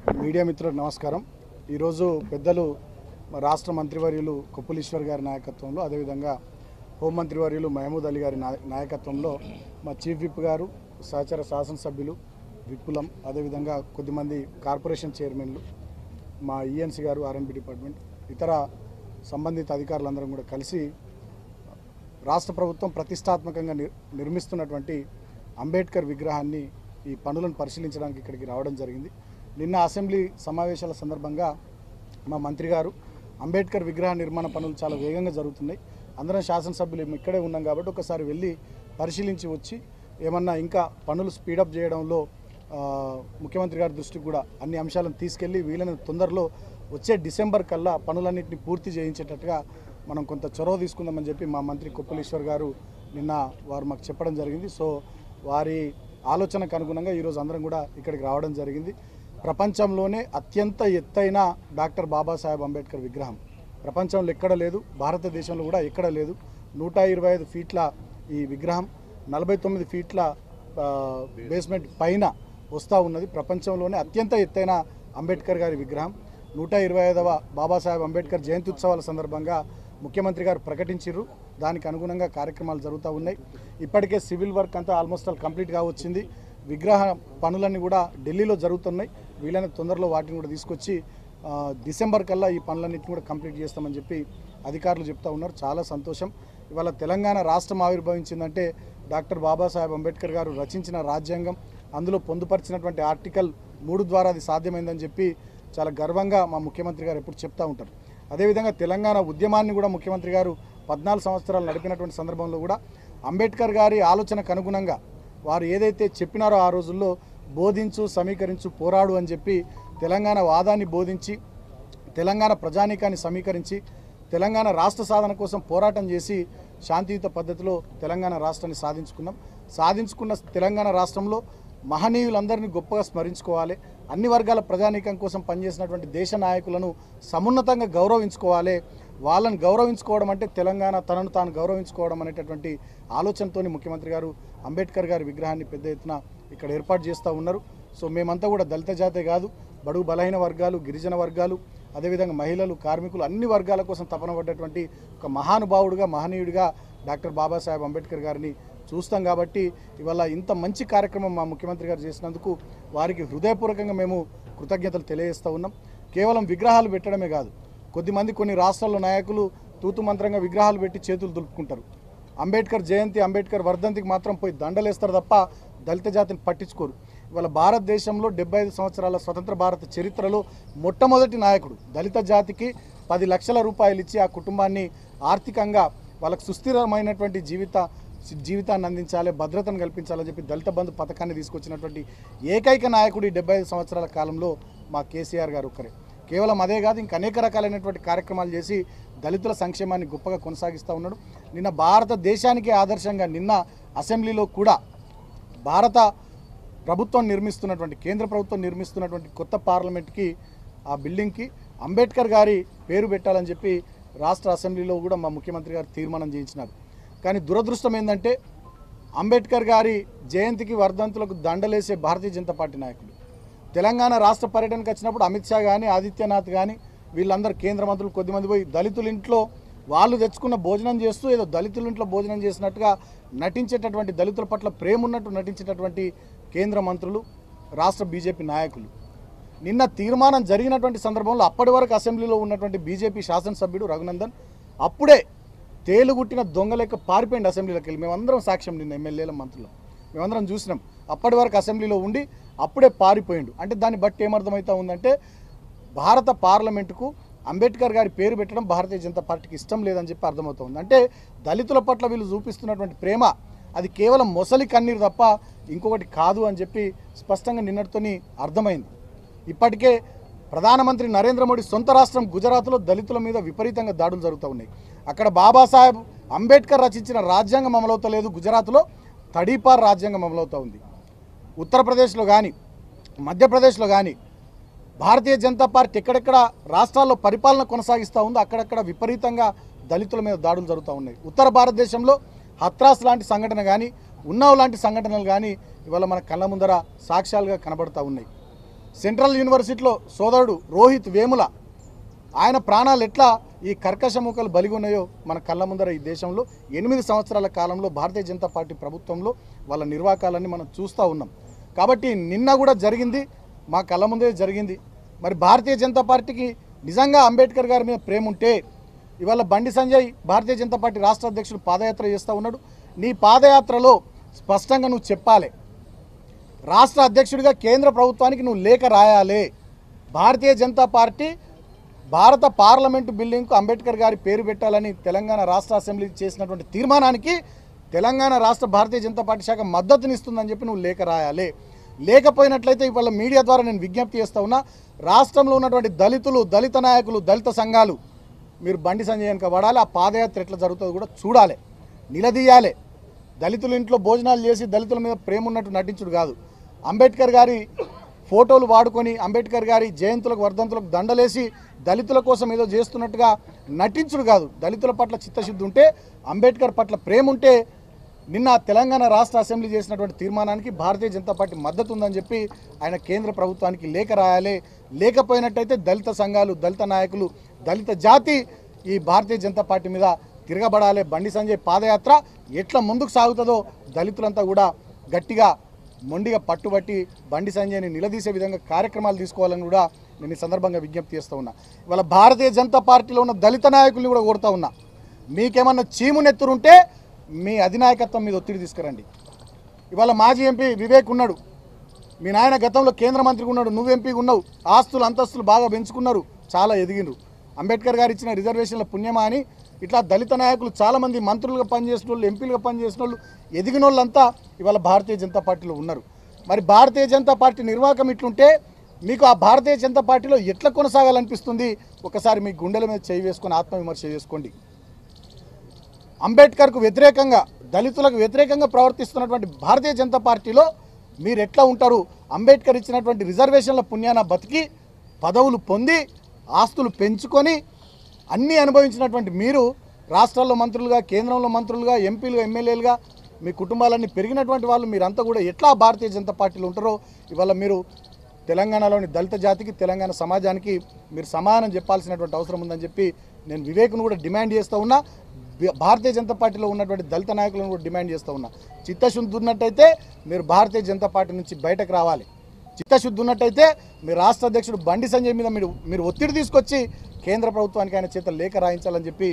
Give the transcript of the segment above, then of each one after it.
media మిత్రులకు నమస్కారం ఈరోజు పెద్దలు మా రాష్ట్ర మంత్రివర్యులు కొప్పులీశ్వర్ గారి నాయకత్వంలో అదేవిధంగా హోంమంత్రివర్యులు మహమూద్ అలీ గారి నాయ- నాయకత్వంలో మా చీఫ్ విప్ గారు సహచర శాసనసభ్యులు విప్పులం అదేవిధంగా కొద్దిమంది కార్పొరేషన్ చైర్మన్లు మా ఈఎన్సీ గారు ఆర్ఎన్బి డిపార్ట్మెంట్ ఇతర సంబంధిత అధికారులందరం కూడా కలిసి రాష్ట్ర ప్రభుత్వం ప్రతిష్టాత్మకంగా నిర్ నిర్మిస్తున్నటువంటి అంబేద్కర్ విగ్రహాన్ని ఈ పనులను పరిశీలించడానికి ఇక్కడికి రావడం జరిగింది నిన్న అసెంబ్లీ సమావేశాల సందర్భంగా మా మంత్రి గారు అంబేద్కర్ విగ్రహ నిర్మాణ పనులు చాలా వేగంగా జరుగుతున్నాయి అందరం శాసనసభ్యులు ఇక్కడే ఉన్నాం కాబట్టి ఒకసారి వెళ్ళి పరిశీలించి వచ్చి ఏమన్నా ఇంకా పనులు స్పీడప్ చేయడంలో ఆ, ముఖ్యమంత్రి గారి దృష్టికి కూడా అన్ని అంశాలను తీసుకెళ్ళి వీలైన తొందరలో వచ్చే డిసెంబర్ కల్లా పనులన్నింటినీ పూర్తి చేయించేటట్టుగా మనం కొంత చొరవ తీసుకుందామని చెప్పి మా మంత్రి కొప్పలేశ్వర్ గారు నిన్న వారు మాకు చెప్పడం జరిగింది సో వారి ఆలోచనకు అనుగుణంగా ఈరోజు అందరం కూడా ఇక్కడికి రావడం జరిగింది ప్రపంచంలోనే అత్యంత ఎత్తైన డాక్టర్ బాబాసాహెబ్ అంబేద్కర్ విగ్రహం ప్రపంచంలో ఎక్కడ లేదు భారతదేశంలో కూడా ఎక్కడ లేదు నూట ఇరవై ఐదు ఫీట్ల ఈ విగ్రహం నలభై తొమ్మిది ఫీట్ల ఆ, బేస్మెంట్ పైన వస్తూ ఉన్నది ప్రపంచంలోనే అత్యంత ఎత్తైన అంబేద్కర్ గారి విగ్రహం నూట ఇరవై ఐదవ బాబాసాహెబ్ అంబేద్కర్ జయంతి ఉత్సవాల సందర్భంగా ముఖ్యమంత్రి గారు ప్రకటించారు దానికి అనుగుణంగా కార్యక్రమాలు జరుగుతూ ఉన్నాయి ఇప్పటికే సివిల్ వర్క్ అంతా ఆల్మోస్ట్ ఆల్ కంప్లీట్గా వచ్చింది విగ్రహ పనులన్నీ కూడా ఢిల్లీలో జరుగుతున్నాయి వీలైన తొందరలో వాటిని కూడా తీసుకొచ్చి ఆ, డిసెంబర్ కల్లా ఈ పనులన్నింటిని కూడా కంప్లీట్ చేస్తామని చెప్పి అధికారులు చెప్తా ఉన్నారు చాలా సంతోషం ఇవాళ తెలంగాణ రాష్ట్రం ఆవిర్భవించిందంటే డాక్టర్ బాబాసాహెబ్ అంబేద్కర్ గారు రచించిన రాజ్యాంగం అందులో పొందుపరిచినటువంటి ఆర్టికల్ మూడు ద్వారా అది సాధ్యమైందని చెప్పి చాలా గర్వంగా మా ముఖ్యమంత్రి గారు ఎప్పుడు చెప్తా ఉంటారు అదేవిధంగా తెలంగాణ ఉద్యమాన్ని కూడా ముఖ్యమంత్రి గారు పద్నాలుగు సంవత్సరాలు నడిపినటువంటి సందర్భంలో కూడా అంబేద్కర్ గారి ఆలోచనకు అనుగుణంగా వారు ఏదైతే చెప్పినారో ఆ రోజుల్లో బోధించు సమీకరించు పోరాడు అని చెప్పి తెలంగాణ వాదాన్ని బోధించి తెలంగాణ ప్రజానీకాన్ని సమీకరించి తెలంగాణ రాష్ట్ర సాధన కోసం పోరాటం చేసి శాంతియుత పద్ధతిలో తెలంగాణ రాష్ట్రాన్ని సాధించుకున్నాం సాధించుకున్న తెలంగాణ రాష్ట్రంలో మహనీయులందరినీ గొప్పగా స్మరించుకోవాలి అన్ని వర్గాల ప్రజానీకం కోసం పనిచేసినటువంటి దేశ నాయకులను సమున్నతంగా గౌరవించుకోవాలి వాళ్ళని గౌరవించుకోవడం అంటే తెలంగాణ తనను తాను గౌరవించుకోవడం అనేటటువంటి ఆలోచనతోని ముఖ్యమంత్రి గారు అంబేద్కర్ గారి విగ్రహాన్ని పెద్ద ఎత్తున ఇక్కడ ఏర్పాటు చేస్తూ ఉన్నారు సో మేమంతా కూడా దళిత జాతే కాదు బడుగు బలహీన వర్గాలు గిరిజన వర్గాలు అదేవిధంగా మహిళలు కార్మికులు అన్ని వర్గాల కోసం తపన పడ్డటువంటి ఒక మహానుభావుడిగా మహనీయుడిగా డాక్టర్ బాబాసాహెబ్ అంబేద్కర్ గారిని చూస్తాం కాబట్టి ఇవాళ ఇంత మంచి కార్యక్రమం మా ముఖ్యమంత్రి గారు చేసినందుకు వారికి హృదయపూర్వకంగా మేము కృతజ్ఞతలు తెలియజేస్తూ ఉన్నాం కేవలం విగ్రహాలు పెట్టడమే కాదు కొద్దిమంది కొన్ని రాష్ట్రాల్లో నాయకులు తూతు మంత్రంగా విగ్రహాలు పెట్టి చేతులు దులుపుకుంటారు అంబేద్కర్ జయంతి అంబేద్కర్ వర్ధంతికి మాత్రం పోయి దండలేస్తారు తప్ప దళిత జాతిని పట్టించుకోరు ఇవాళ భారతదేశంలో డెబ్బై ఐదు సంవత్సరాల స్వతంత్ర భారత చరిత్రలో మొట్టమొదటి నాయకుడు దళిత జాతికి పది లక్షల రూపాయలు ఇచ్చి ఆ కుటుంబాన్ని ఆర్థికంగా వాళ్ళకు సుస్థిరమైనటువంటి జీవిత జీవితాన్ని అందించాలి భద్రతను కల్పించాలని చెప్పి దళిత బంధు పథకాన్ని తీసుకొచ్చినటువంటి ఏకైక నాయకుడు ఈ డెబ్బై ఐదు సంవత్సరాల కాలంలో మా కేసీఆర్ గారు ఒక్కరే కేవలం అదే కాదు ఇంకా అనేక రకాలైనటువంటి కార్యక్రమాలు చేసి దళితుల సంక్షేమాన్ని గొప్పగా కొనసాగిస్తూ ఉన్నాడు నిన్న భారతదేశానికి ఆదర్శంగా నిన్న అసెంబ్లీలో కూడా భారత ప్రభుత్వం నిర్మిస్తున్నటువంటి కేంద్ర ప్రభుత్వం నిర్మిస్తున్నటువంటి కొత్త పార్లమెంట్కి ఆ బిల్డింగ్కి అంబేద్కర్ గారి పేరు పెట్టాలని చెప్పి రాష్ట్ర అసెంబ్లీలో కూడా మా ముఖ్యమంత్రి గారు తీర్మానం చేయించినారు కానీ దురదృష్టం ఏంటంటే అంబేద్కర్ గారి జయంతికి వర్ధంతులకు దండలేసే భారతీయ జనతా పార్టీ నాయకులు తెలంగాణ రాష్ట్ర పర్యటనకు వచ్చినప్పుడు అమిత్ షా కానీ ఆదిత్యనాథ్ కానీ వీళ్ళందరూ కేంద్ర మంత్రులు కొద్దిమంది పోయి దళితుల ఇంట్లో వాళ్ళు తెచ్చుకున్న భోజనం చేస్తూ ఏదో దళితుల ఇంట్లో భోజనం చేసినట్టుగా నటించేటటువంటి దళితుల పట్ల ప్రేమ ఉన్నట్టు నటించేటటువంటి కేంద్ర మంత్రులు రాష్ట్ర బీజేపీ నాయకులు నిన్న తీర్మానం జరిగినటువంటి సందర్భంలో అప్పటి వరకు అసెంబ్లీలో ఉన్నటువంటి బీజేపీ శాసనసభ్యుడు రఘునందన్ అప్పుడే తేలుగుట్టిన దొంగ లెక్క పారిపోయింది అసెంబ్లీలోకి వెళ్ళి మేమందరం సాక్ష్యం నిన్న ఎమ్మెల్యేల మంత్రులు మేమందరం చూసినాం అప్పటి వరకు అసెంబ్లీలో ఉండి అప్పుడే పారిపోయిండు అంటే దాన్ని బట్టి ఏమర్థమవుతా ఉందంటే భారత పార్లమెంటుకు అంబేద్కర్ గారి పేరు పెట్టడం భారతీయ జనతా పార్టీకి ఇష్టం లేదని చెప్పి అర్థమవుతుంది అంటే దళితుల పట్ల వీళ్ళు చూపిస్తున్నటువంటి ప్రేమ అది కేవలం మొసలి కన్నీరు తప్ప ఇంకొకటి కాదు అని చెప్పి స్పష్టంగా నిన్నటితోని అర్థమైంది ఇప్పటికే ప్రధానమంత్రి నరేంద్ర మోడీ సొంత రాష్ట్రం గుజరాత్లో దళితుల మీద విపరీతంగా దాడులు జరుగుతూ ఉన్నాయి అక్కడ బాబాసాహెబ్ అంబేద్కర్ రచించిన రాజ్యాంగం అమలవుతలేదు గుజరాత్లో తడీపార్ రాజ్యాంగం అమలవుతూ ఉంది ఉత్తరప్రదేశ్లో కానీ మధ్యప్రదేశ్లో కానీ భారతీయ జనతా పార్టీ ఎక్కడెక్కడ రాష్ట్రాల్లో పరిపాలన కొనసాగిస్తూ ఉందో అక్కడక్కడ విపరీతంగా దళితుల మీద దాడులు జరుగుతూ ఉన్నాయి ఉత్తర భారతదేశంలో హత్రాస్ లాంటి సంఘటన కానీ ఉన్నావ్ లాంటి సంఘటనలు కానీ ఇవాళ మన కళ్ళ ముందర సాక్ష్యాలుగా కనబడుతూ ఉన్నాయి సెంట్రల్ యూనివర్సిటీలో సోదరుడు రోహిత్ వేముల ఆయన ప్రాణాలు ఎట్లా ఈ కర్కశ మూకలు బలిగి ఉన్నాయో మన కళ్ళ ముందర ఈ దేశంలో ఎనిమిది సంవత్సరాల కాలంలో భారతీయ జనతా పార్టీ ప్రభుత్వంలో వాళ్ళ నిర్వాకాలన్నీ మనం చూస్తూ ఉన్నాం కాబట్టి నిన్న కూడా జరిగింది మా కళ్ళ ముందే జరిగింది మరి భారతీయ జనతా పార్టీకి నిజంగా అంబేద్కర్ గారి మీద ప్రేమ ఉంటే ఇవాళ బండి సంజయ్ భారతీయ జనతా పార్టీ రాష్ట్ర అధ్యక్షుడు పాదయాత్ర చేస్తూ ఉన్నాడు నీ పాదయాత్రలో స్పష్టంగా నువ్వు చెప్పాలి రాష్ట్ర అధ్యక్షుడిగా కేంద్ర ప్రభుత్వానికి నువ్వు లేఖ రాయాలి భారతీయ జనతా పార్టీ భారత పార్లమెంటు బిల్డింగ్కు అంబేద్కర్ గారి పేరు పెట్టాలని తెలంగాణ రాష్ట్ర అసెంబ్లీ చేసినటువంటి తీర్మానానికి తెలంగాణ రాష్ట్ర భారతీయ జనతా పార్టీ శాఖ మద్దతునిస్తుందని చెప్పి నువ్వు లేఖ రాయాలి లేకపోయినట్లయితే ఇవాళ మీడియా ద్వారా నేను విజ్ఞప్తి చేస్తా ఉన్నా రాష్ట్రంలో ఉన్నటువంటి దళితులు దళిత నాయకులు దళిత సంఘాలు మీరు బండి సంజయ్ వెనక పడాలి ఆ పాదయాత్ర ఎట్లా జరుగుతుందో కూడా చూడాలి నిలదీయాలి దళితుల ఇంట్లో భోజనాలు చేసి దళితుల మీద ప్రేమ ఉన్నట్టు నటించుడు కాదు అంబేద్కర్ గారి ఫోటోలు వాడుకొని అంబేద్కర్ గారి జయంతులకు వర్ధంతులకు దండలేసి దళితుల కోసం ఏదో చేస్తున్నట్టుగా నటించుడు కాదు దళితుల పట్ల చిత్తశుద్ధి ఉంటే అంబేద్కర్ పట్ల ప్రేమ ఉంటే నిన్న తెలంగాణ రాష్ట్ర అసెంబ్లీ చేసినటువంటి తీర్మానానికి భారతీయ జనతా పార్టీ మద్దతు ఉందని చెప్పి ఆయన కేంద్ర ప్రభుత్వానికి లేఖ రాయాలి లేకపోయినట్టయితే దళిత సంఘాలు దళిత నాయకులు దళిత జాతి ఈ భారతీయ జనతా పార్టీ మీద తిరగబడాలి బండి సంజయ్ పాదయాత్ర ఎట్లా ముందుకు సాగుతుందో దళితులంతా కూడా గట్టిగా మొండిగా పట్టుబట్టి బండి సంజయ్ని నిలదీసే విధంగా కార్యక్రమాలు తీసుకోవాలని కూడా నేను ఈ సందర్భంగా విజ్ఞప్తి చేస్తూ ఉన్నా ఇవాళ భారతీయ జనతా పార్టీలో ఉన్న దళిత నాయకుల్ని కూడా కోరుతా ఉన్నా మీకేమన్నా చీము నెత్తురుంటే మీ అధినాయకత్వం మీద ఒత్తిడి తీసుకురండి ఇవాళ మాజీ ఎంపీ వివేక్ ఉన్నాడు మీ నాయన గతంలో కేంద్ర మంత్రిగా ఉన్నాడు నువ్వు ఎంపీగా ఉన్నావు ఆస్తులు అంతస్తులు బాగా పెంచుకున్నారు చాలా ఎదిగినరు అంబేద్కర్ గారు ఇచ్చిన రిజర్వేషన్ల పుణ్యమా అని ఇట్లా దళిత నాయకులు చాలామంది మంత్రులుగా పనిచేసిన వాళ్ళు ఎంపీలుగా పనిచేసిన వాళ్ళు ఎదిగిన వాళ్ళంతా ఇవాళ భారతీయ జనతా పార్టీలో ఉన్నారు మరి భారతీయ జనతా పార్టీ నిర్వాహకం ఇట్లుంటే మీకు ఆ భారతీయ జనతా పార్టీలో ఎట్లా కొనసాగాలనిపిస్తుంది ఒకసారి మీ గుండెల మీద చేయి వేసుకొని ఆత్మవిమర్శ చేసుకోండి అంబేద్కర్కు వ్యతిరేకంగా దళితులకు వ్యతిరేకంగా ప్రవర్తిస్తున్నటువంటి భారతీయ జనతా పార్టీలో మీరు ఎట్లా ఉంటారు అంబేద్కర్ ఇచ్చినటువంటి రిజర్వేషన్ల పుణ్యాన బతికి పదవులు పొంది ఆస్తులు పెంచుకొని అన్నీ అనుభవించినటువంటి మీరు రాష్ట్రాల్లో మంత్రులుగా కేంద్రంలో మంత్రులుగా ఎంపీలుగా ఎమ్మెల్యేలుగా మీ కుటుంబాలన్నీ పెరిగినటువంటి వాళ్ళు మీరంతా కూడా ఎట్లా భారతీయ జనతా పార్టీలో ఉంటారో ఇవాళ మీరు తెలంగాణలోని దళిత జాతికి తెలంగాణ సమాజానికి మీరు సమానం చెప్పాల్సినటువంటి అవసరం ఉందని చెప్పి నేను వివేక్ను కూడా డిమాండ్ చేస్తూ ఉన్నా బి- భారతీయ జనతా పార్టీలో ఉన్నటువంటి దళిత నాయకులను కూడా డిమాండ్ చేస్తూ ఉన్నా చిత్తశుద్ధి ఉన్నట్టయితే మీరు భారతీయ జనతా పార్టీ నుంచి బయటకు రావాలి చిత్తశుద్ధి ఉన్నట్టయితే మీ రాష్ట్ర అధ్యక్షుడు బండి సంజయ్ మీద మీరు మీరు ఒత్తిడి తీసుకొచ్చి కేంద్ర ప్రభుత్వానికి ఆయన చేత లేఖ రాయించాలని చెప్పి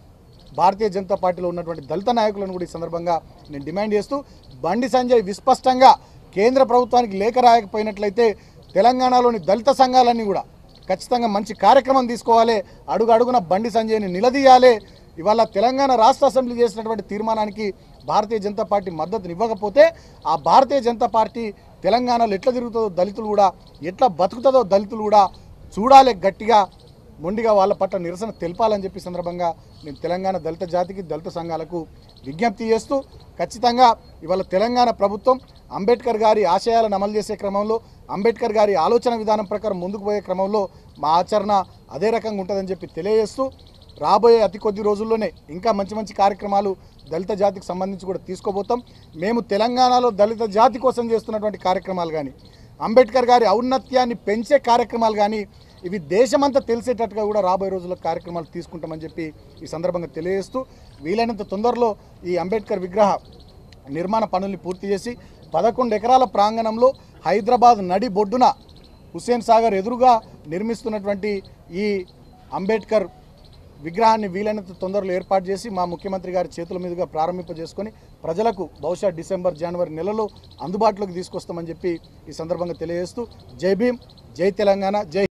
భారతీయ జనతా పార్టీలో ఉన్నటువంటి దళిత నాయకులను కూడా ఈ సందర్భంగా నేను డిమాండ్ చేస్తూ బండి సంజయ్ విస్పష్టంగా కేంద్ర ప్రభుత్వానికి లేఖ రాయకపోయినట్లయితే తెలంగాణలోని దళిత సంఘాలన్నీ కూడా ఖచ్చితంగా మంచి కార్యక్రమం తీసుకోవాలి అడుగు అడుగున బండి సంజయ్ని నిలదీయాలి ఇవాళ తెలంగాణ రాష్ట్ర అసెంబ్లీ చేసినటువంటి తీర్మానానికి భారతీయ జనతా పార్టీ మద్దతుని ఇవ్వకపోతే ఆ భారతీయ జనతా పార్టీ తెలంగాణలో ఎట్లా తిరుగుతుందో దళితులు కూడా ఎట్లా బతుకుతుందో దళితులు కూడా చూడాలి గట్టిగా మొండిగా వాళ్ళ పట్ల నిరసన తెలపాలని చెప్పి సందర్భంగా నేను తెలంగాణ దళిత జాతికి దళిత సంఘాలకు విజ్ఞప్తి చేస్తూ ఖచ్చితంగా ఇవాళ తెలంగాణ ప్రభుత్వం అంబేద్కర్ గారి ఆశయాలను అమలు చేసే క్రమంలో అంబేద్కర్ గారి ఆలోచన విధానం ప్రకారం ముందుకు పోయే క్రమంలో మా ఆచరణ అదే రకంగా ఉంటుందని చెప్పి తెలియజేస్తూ రాబోయే అతి కొద్ది రోజుల్లోనే ఇంకా మంచి మంచి కార్యక్రమాలు దళిత జాతికి సంబంధించి కూడా తీసుకోబోతాం మేము తెలంగాణలో దళిత జాతి కోసం చేస్తున్నటువంటి కార్యక్రమాలు కానీ అంబేద్కర్ గారి ఔన్నత్యాన్ని పెంచే కార్యక్రమాలు కానీ ఇవి దేశమంతా తెలిసేటట్టుగా కూడా రాబోయే రోజుల్లో కార్యక్రమాలు తీసుకుంటామని చెప్పి ఈ సందర్భంగా తెలియజేస్తూ వీలైనంత తొందరలో ఈ అంబేద్కర్ విగ్రహ నిర్మాణ పనుల్ని పూర్తి చేసి పదకొండు ఎకరాల ప్రాంగణంలో హైదరాబాద్ నడి బొడ్డున హుస్సేన్ సాగర్ ఎదురుగా నిర్మిస్తున్నటువంటి ఈ అంబేద్కర్ విగ్రహాన్ని వీలైనంత తొందరలో ఏర్పాటు చేసి మా ముఖ్యమంత్రి గారి చేతుల మీదుగా ప్రారంభింపజేసుకొని ప్రజలకు బహుశా డిసెంబర్ జనవరి నెలలో అందుబాటులోకి తీసుకొస్తామని చెప్పి ఈ సందర్భంగా తెలియజేస్తూ జై భీమ్ జై తెలంగాణ జై